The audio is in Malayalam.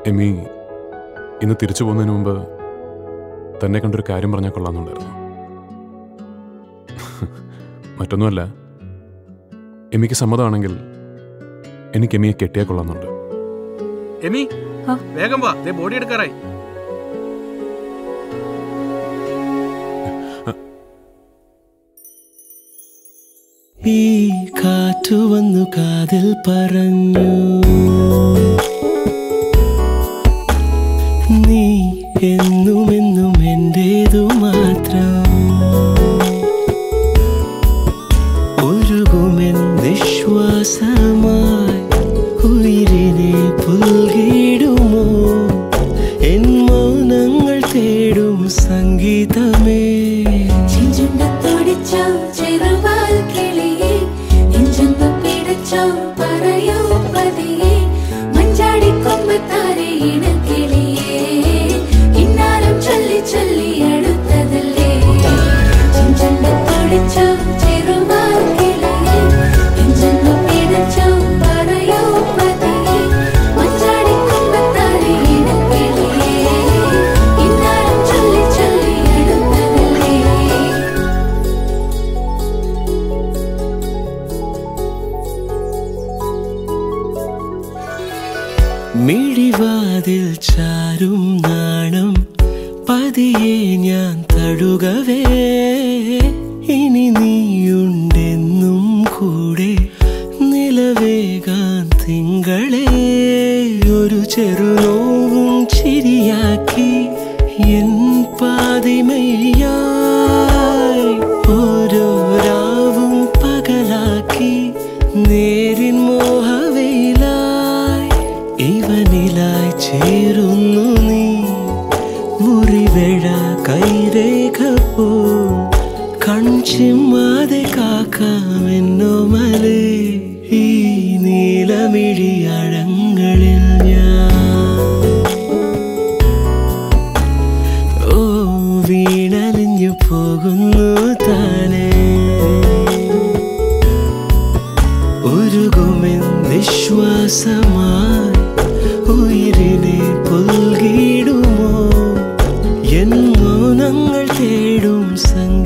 എമ്മി ഇന്ന് തിരിച്ചു പോകുന്നതിന് മുമ്പ് തന്നെ കണ്ടൊരു കാര്യം പറഞ്ഞാൽ കൊള്ളാമെന്നുണ്ടായിരുന്നു മറ്റൊന്നുമല്ല എമ്മിക്ക് സമ്മതമാണെങ്കിൽ എനിക്ക് എമ്മിയെ കെട്ടിയാൽ കൊള്ളാമെന്നുണ്ട് എമി ആ? വേഗം വാ ദേ ബോഡി എടുക്കാറായി ഈ കാറ്റു വന്നു കാതിൽ പറഞ്ഞു നീ എന്നും എന്നും എന്റേതു മാത്രം ഒഴുകുമെൻ നിശ്വാസമായി ഉയിരിനെ പുൽകിടുമോ എൻ മൗനങ്ങൾ തേടും സംഗീതമേ ചെഞ്ചുണ്ടത്തോടിച്ചോ ചെറുവാൽ കിളിയേ നെഞ്ചൊന്നു പിടച്ചോ പറയൂ പതിയേ മഞ്ചാടിക്കൊമ്പത്താരെ ഇണക്കിളിയേ ഇന്നാലും ചൊല്ലി ചൊല്ലി അടുത്തതല്ലേ ചെഞ്ചുണ്ടത്തോടിച്ചോ ചെറുവാൽ കിളിയേ നെഞ്ചൊന്നു പിടച്ചോ പറയൂ പതിയേ മഞ്ചാടിക്കൊമ്പത്താരെ ഇണക്കിളിയേ ഇന്നാലും ചൊല്ലി ചൊല്ലി അടുത്തതല്ലേ മിഴിവാതിൽ ചാരും നാണം പതിയെ ഞാൻ തടുകവേ ഇനി നീയുണ്ടെന്നും കൂടെ നിലവേകാൻ തിങ്കളെ ഒരു ചെറുനോവും ചിരിയാക്കി എൻ പാതിമയ്യായി ഓരോ രാവും പകലാക്കി നേരിൻ മോഹവയിലായി ഇവനിലായി ചേരുന്നു നീ മുറിവേഴ കൈരേഖ പോ കൺചിമ്മാതെ കാക്കാമെന്നോ മലേ ഈ നീലമിഴിയഴങ്ങളിൽ ഞാൻ ഓ വീണലിഞ്ഞു പോകുന്നു താനേ ഉരുകുമെൻ നിശ്വാസമായി ഉയിരിനെ പുൽകിടുമോ എൻ മൗനങ്ങൾ തേടും സംഗീതമേ